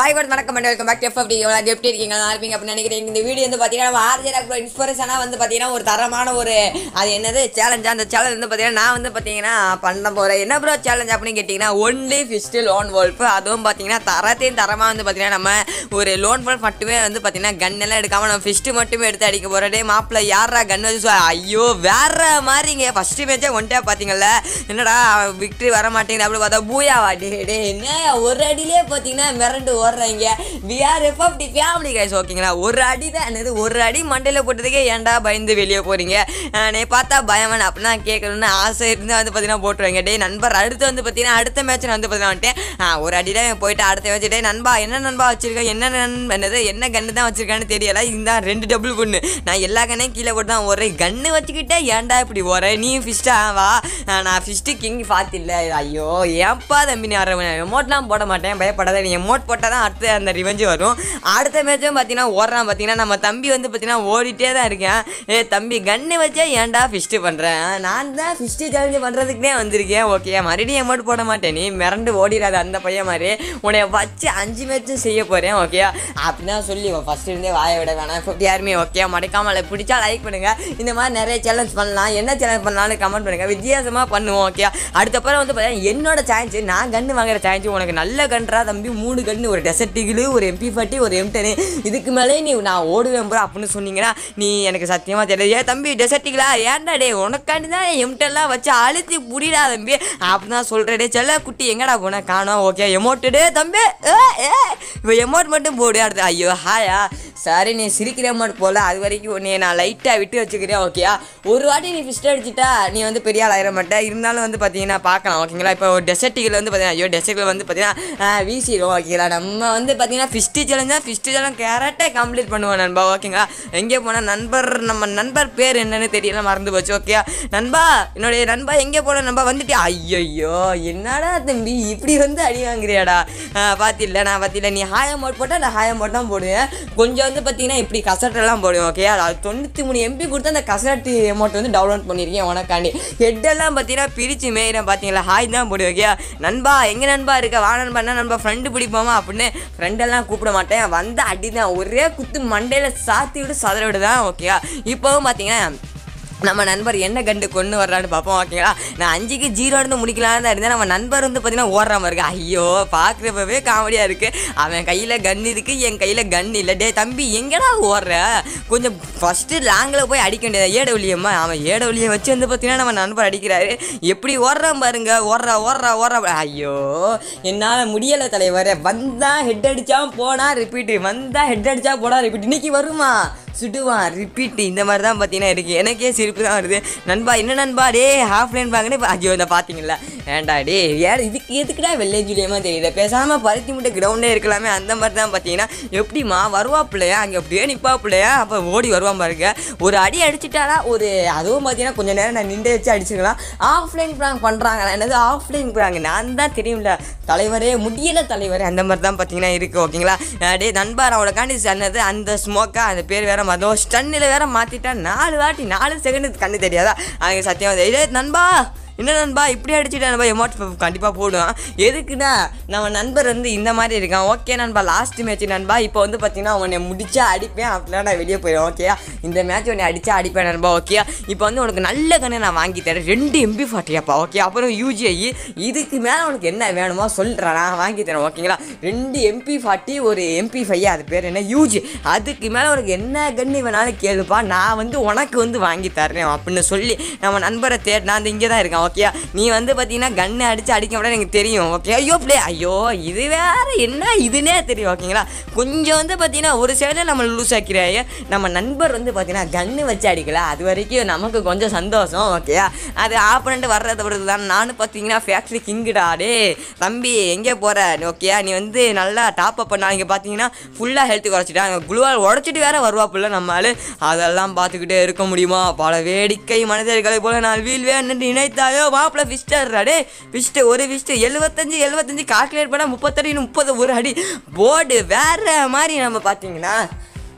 hi வணக்கம் வணக்கம் and welcome back to FFT எவ்வளோ எப்படி இருக்கீங்க நல்லா இருப்பீங்க அப்படின்னு நினைக்கிறேன் இந்த வீடியோ வந்து பார்த்தீங்கன்னா நம்ம ஆர்ஜர் அப்புறம் இன்ஸ்பிரேஷனாக வந்து பார்த்தீங்கன்னா ஒரு தரமான ஒரு அது என்னது சேலஞ்ச் அந்த சேலஞ்ச் வந்து பார்த்தீங்கன்னா நான் வந்து பார்த்தீங்கன்னா பண்ண போகிறேன் என்ன ப்ரோ சேலஞ்ச் அப்படின்னு கேட்டிங்கன்னா ஒன்லி ஃபிஸ்ட் லோன் wolf அதுவும் பார்த்தீங்கன்னா தரத்தையும் தரமாக வந்து பார்த்தீங்கன்னா நம்ம ஒரு லோன் wolf மட்டுமே வந்து பார்த்தீங்கன்னா கன் எல்லாம் எடுக்காமல் நம்ம ஃபிஸ்ட்டு மட்டுமே எடுத்து அடிக்க போகிறோம் டே மாப்பிள்ள யாரா கன் வச்சு சொ- ஐயோ வேற மாதிரிங்க ஃபஸ்ட்டு மேட்சே ஒன்ட்டே பார்த்தீங்கல்ல என்னடா விக்ட்ரி வர மாட்டேங்குது அப்படி பார்த்தா பூயாவா டே டே என்ன ஒரு அடியிலே பார்த்தீங்கன்னா மிரண்டு ஓடுறாங்க we are FFT family guys ஓகேங்களா ஒரு அடி தான் என்னது ஒரு அடி மண்டையில் போட்டதுக்கே ஏன்டா பயந்து வெளியே போகிறீங்க நீ பார்த்தா பயமன் அப்படின்னா கேட்கணும்னு ஆசை இருந்தால் வந்து பார்த்தீங்கன்னா போட்டுருவாங்க டே நண்பர் அடுத்து வந்து பார்த்தீங்கன்னா அடுத்த மேட்ச் நான் வந்து பார்த்தீங்கன்னா வந்துட்டேன் ஆ, ஒரு அடி தான் போயிட்டு அடுத்த மேட்ச் டே நண்பா என்ன நண்பா வச்சிருக்கேன் என்ன நண்- என்னது என்ன கன்று தான் வச்சிருக்கான்னு தெரியல இந்த ரெண்டு டபுள் பொண்ணு நான் எல்லா கண்ணையும் கீழே போட்டு தான் ஓடுறேன் கன்று வச்சுக்கிட்டே ஏன்டா இப்படி ஓடுறேன் நீ ஃபிஸ்டா வா ஆ, நான் ஃபிஸ்ட்டு கிங் பார்த்தில்ல ஐயோ ஏன்ப்பா தம்பி நீ வர எமோட்லாம் போட மாட்டேன் பயப்படாத நீ எமோட் போட்டால் தான் அடுத்து அந்த ரிவெஞ்சு வரும் அடுத்த மேட்சும் பார்த்தீங்கன்னா ஓடுறான் பார்த்தீங்கன்னா நம்ம தம்பி வந்து பார்த்தீங்கன்னா ஓடிட்டே தான் இருக்கேன் ஏ தம்பி கன்று வச்சா ஏன்டா ஃபிஸ்ட்டு பண்ணுறேன் நான் தான் ஃபிஸ்ட்டு சேலஞ்சு பண்ணுறதுக்குனே வந்திருக்கேன் ஓகே மறுபடியும் எமோட் போட மாட்டேன் நீ மிரண்டு ஓடிடாத அந்த பையன் மாதிரி உன்னைய வச்சு அஞ்சு மேட்சும் செய்ய போகிறேன் ஓகே அப்படின்னா சொல்லி ஃபஸ்ட் இருந்தே வாய விட வேணாம் ஃபிஃப்டி யாருமே ஓகே மறக்காமல் பிடிச்சா லைக் பண்ணுங்க இந்த மாதிரி நிறைய சேலஞ்ச் பண்ணலாம் என்ன சேலஞ்ச் பண்ணலாம்னு கமெண்ட் பண்ணுங்க வித்தியாசமாக பண்ணுவோம் ஓகே அடுத்தப்பறம் வந்து பார்த்தீங்கன்னா என்னோட சான்ஸ் நான் கன்று வாங்குற சான்ஸ் உனக்கு நல்ல கன்றா தம்பி மூணு கன்று ஒரு டெசர்ட் டிகிலு ஒரு எம்பி ஃபார்ட்டி ஒரு எம் டெனு இதுக்கு மேலே நீ நான் ஓடுவேன் ப்ரோ அப்படின்னு சொன்னீங்கன்னா நீ எனக்கு சத்தியமாக தெரியாது ஏன் தம்பி டெசர்ட்டிகளா ஏன்டா டே உனக்காண்டி தான் எம் டென்லாம் வச்சு அழுத்தி புடிடா தம்பி அப்படி தான் சொல்கிறேன் டே செல்ல குட்டி எங்கடா போன காணோம் ஓகே எமௌண்ட்டு டே தம்பி ஏ ஏ இப்போ எமௌண்ட் மட்டும் போடு அடுத்து ஐயோ ஹாயா சரி நீ சிரிக்கிற அமௌண்ட் போல அது வரைக்கும் உன்னைய நான் லைட்டாக விட்டு வச்சுக்கிறேன் ஓகேயா ஒரு வாட்டி நீ ஃபிஸ்ட் அடிச்சிட்டா நீ வந்து பெரிய ஆள் ஆயிட மாட்டேன் இருந்தாலும் வந்து பார்த்தீங்கன்னா பார்க்கலாம் ஓகேங்களா இப்போ ஒரு டெசர்ட்டிகள் வந்து பார்த்தீங்கன்னா ஐயோ டெசர்ட்டில் வந்து பார்த்தீங்கன்னா வீசிடும் ஓகேங்களா நம்ம வந்து பார்த்தீங்கன்னா ஃபிஸ்ட்டு சேலஞ்சா ஃபிஸ்ட்டு சேலஞ்ச் கேரட்டாக கம்ப்ளீட் பண்ணுவோம் நண்பா ஓகேங்களா எங்கே போனால் நண்பர் நம்ம நண்பர் பேர் என்னன்னு தெரியல மறந்து போச்சு ஓகே நண்பா என்னுடைய நண்பா எங்கே போன நண்பா வந்துட்டு ஐயோ என்னடா தம்பி இப்படி வந்து அடி வாங்குறியாடா பார்த்தில்ல நான் பார்த்தில்ல நீ ஹாய மோட் போட்டால் நான் ஹாய மோட் தான் போடுவேன் கொஞ்சம் வந்து பார்த்தீங்கன்னா இப்படி கசட்டெல்லாம் போடுவேன் ஓகே அது தொண்ணூற்றி மூணு எம்பி கொடுத்து அந்த கசட்டு அமௌண்ட் வந்து டவுன்லோட் பண்ணியிருக்கேன் உனக்காண்டி ஹெட்டெல்லாம் பார்த்தீங்கன்னா பிரித்து மேயிறேன் பார்த்தீங்களா ஹாய் தான் போடுவேன் ஓகே நண்பா எங்கே நண்பா இருக்க வா நண்பா என்ன நண்பா ஃப்ரெண்டு பிடிப்போமா அப்படின்னு ஃப்ரெண்டெல்லாம் கூப்பிட மாட்டேன் வந்த அடி தான் ஒரே குத்து மண்டையில் சாத்தி விட்டு சதற விடு தான் ஓகே இப்போவும் பார்த்தீங்கன்னா நம்ம நண்பர் என்ன கண்டு கொண்டு வர்றான்னு பார்ப்போம் ஓகேங்களா நான் அஞ்சுக்கு ஜீரோன்னு முடிக்கலான்னு தான் இருந்தேன் நம்ம நண்பர் வந்து பார்த்தீங்கன்னா ஓடுற மாதிரி இருக்கு ஐயோ பார்க்குறப்பவே காமெடியாக இருக்குது அவன் கையில் கன் இருக்குது என் கையில் கன் இல்லை டே தம்பி எங்கடா ஓடுற கொஞ்சம் ஃபஸ்ட்டு லாங்கில் போய் அடிக்க வேண்டியது ஏடவுளியம்மா அவன் ஏடவுளியை வச்சு வந்து பார்த்தீங்கன்னா நம்ம நண்பர் அடிக்கிறாரு எப்படி ஓடுறான் பாருங்க ஓடுறா ஓடுறா ஓடுறா ஐயோ என்னால் முடியலை தலைவர் வந்தா ஹெட் அடிச்சா போனா ரிப்பீட்டு வந்தா ஹெட் அடிச்சா போனா ரிப்பீட் இன்னைக்கு வருமா சுடுவான் ரிப்பீட் இந்த மாதிரி தான் பார்த்தீங்கன்னா இருக்குது எனக்கே சிரிப்பு தான் வருது நண்பா என்ன நண்பா டே ஹாஃப் லைன் பாங்கன்னு ஐயோ இந்த பார்த்தீங்களா ஏன்டா டே ஏன் இதுக்கு எதுக்குடா வெள்ளை ஜூலியமாக தெரியல பேசாமல் பருத்தி முட்டை கிரவுண்டே இருக்கலாமே அந்த மாதிரி தான் பார்த்தீங்கன்னா எப்படிம்மா வருவா பிள்ளையா அங்கே அப்படியே நிப்பா பிள்ளையா அப்போ ஓடி வருவான் பாருங்க ஒரு அடி அடிச்சிட்டாடா ஒரு அதுவும் பார்த்தீங்கன்னா கொஞ்சம் நேரம் நான் நின்று வச்சு அடிச்சுக்கலாம் ஆஃப்லைன் ப்ராங்க் பண்ணுறாங்க என்னது ஆஃப்லைன் ப்ராங்க் நான் தான் தெரியும்ல தலைவரே முடியல தலைவரே அந்த மாதிரி தான் பார்த்தீங்கன்னா இருக்குது ஓகேங்களா அஹ் டேய் நண்பா நான் உனக்காண்டி சொன்னது அந்த ஸ்மோக்கா அந்த பேர் வேற மதம் ஸ்டன்னில் வேற மாற்றிட்டா நாலு வாட்டி நாலு செகண்ட் கண்ணு தெரியாதா அங்கே சத்தியம் இதே நண்பா என்ன நண்பா இப்படி அடிச்சுட்டு நண்பா எமௌண்ட் கண்டிப்பாக போடுவான் எதுக்குன்னா நம்ம நண்பர் வந்து இந்த மாதிரி இருக்கான் ஓகே நண்பா லாஸ்ட் மேட்ச் நண்பா இப்போ வந்து பார்த்தீங்கன்னா உன்னை முடிச்சா அடிப்பேன் அப்படிலாம் நான் வெளியே போயிடுவேன் ஓகே இந்த மேட்ச் உன்னை அடிச்சா அடிப்பேன் நண்பா ஓகே இப்போ வந்து உனக்கு நல்ல கண்ணை நான் வாங்கி தரேன் ரெண்டு எம்பி ஃபார்ட்டியாப்பா ஓகே அப்புறம் யூஜிஐ இதுக்கு மேலே உனக்கு என்ன வேணுமோ சொல்கிறேன் நான் வாங்கி தரேன் ஓகேங்களா ரெண்டு எம்பி ஃபார்ட்டி ஒரு எம்பி ஃபைவ் அது பேர் என்ன யூஜி அதுக்கு மேலே உனக்கு என்ன கண்ணு வேணாலும் கேளுப்பா நான் வந்து உனக்கு வந்து வாங்கி தரேன் அப்படின்னு சொல்லி நம்ம நண்பரை தேடி நான் இங்கே தான் இருக்கேன் ஓகே நீ வந்து பார்த்தீங்கன்னா கண்ணை அடித்து அடிக்க விட எனக்கு தெரியும் ஓகே ஐயோ ப்ளே ஐயோ இது வேற என்ன இதுனே தெரியும் ஓகேங்களா கொஞ்சம் வந்து பார்த்தீங்கன்னா ஒரு சைடில் நம்ம லூஸ் ஆக்கிறாய நம்ம நண்பர் வந்து பார்த்தீங்கன்னா கண்ணு வச்சு அடிக்கல அது வரைக்கும் நமக்கு கொஞ்சம் சந்தோஷம் ஓகே அது ஆப்பனண்ட் வர்றதை விடுறது தான் நானும் பார்த்தீங்கன்னா ஃபேக்ட்ரி கிங்குடா டே தம்பி எங்கே போகிற ஓகே நீ வந்து நல்லா டாப் அப் பண்ணா இங்கே பார்த்தீங்கன்னா ஃபுல்லாக ஹெல்த் குறைச்சிட்டாங்க குளுவால் உடச்சிட்டு வேற வருவா புள்ள நம்ம ஆளு அதெல்லாம் பார்த்துக்கிட்டே இருக்க முடியுமா பல வேடிக்கை மனிதர்களை போல நான் வீழ்வேன் என்று நினைத்தாயோ மாப்பிள்ள ஃபிஸ்டர் டே ஃபிஸ்ட்டு ஒரு ஃபிஸ்ட்டு எழுபத்தஞ்சு எழுபத்தஞ்சு கால்குலேட் பண்ணால் முப்பத்தடி முப்பது ஒரு அடி போர்டு வேற மாதிரி நம்ம பார்த்தீங்கன்னா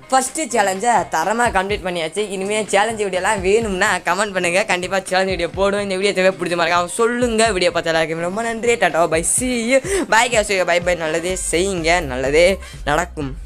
ஃபஸ்ட்டு சேலஞ்சை தரமாக கம்ப்ளீட் பண்ணியாச்சு இனிமேல் சேலஞ்ச் வீடியோலாம் வேணும்னா கமெண்ட் பண்ணுங்கள் கண்டிப்பாக சேலஞ்ச் வீடியோ போடுவோம் இந்த வீடியோ தேவை பிடிச்ச மாதிரி சொல்லுங்கள் வீடியோ பார்த்து எல்லாருக்கும் ரொம்ப நன்றி tata bye see bye guys bye bye நல்லதே செய்யுங்க நல்லதே நடக்கும்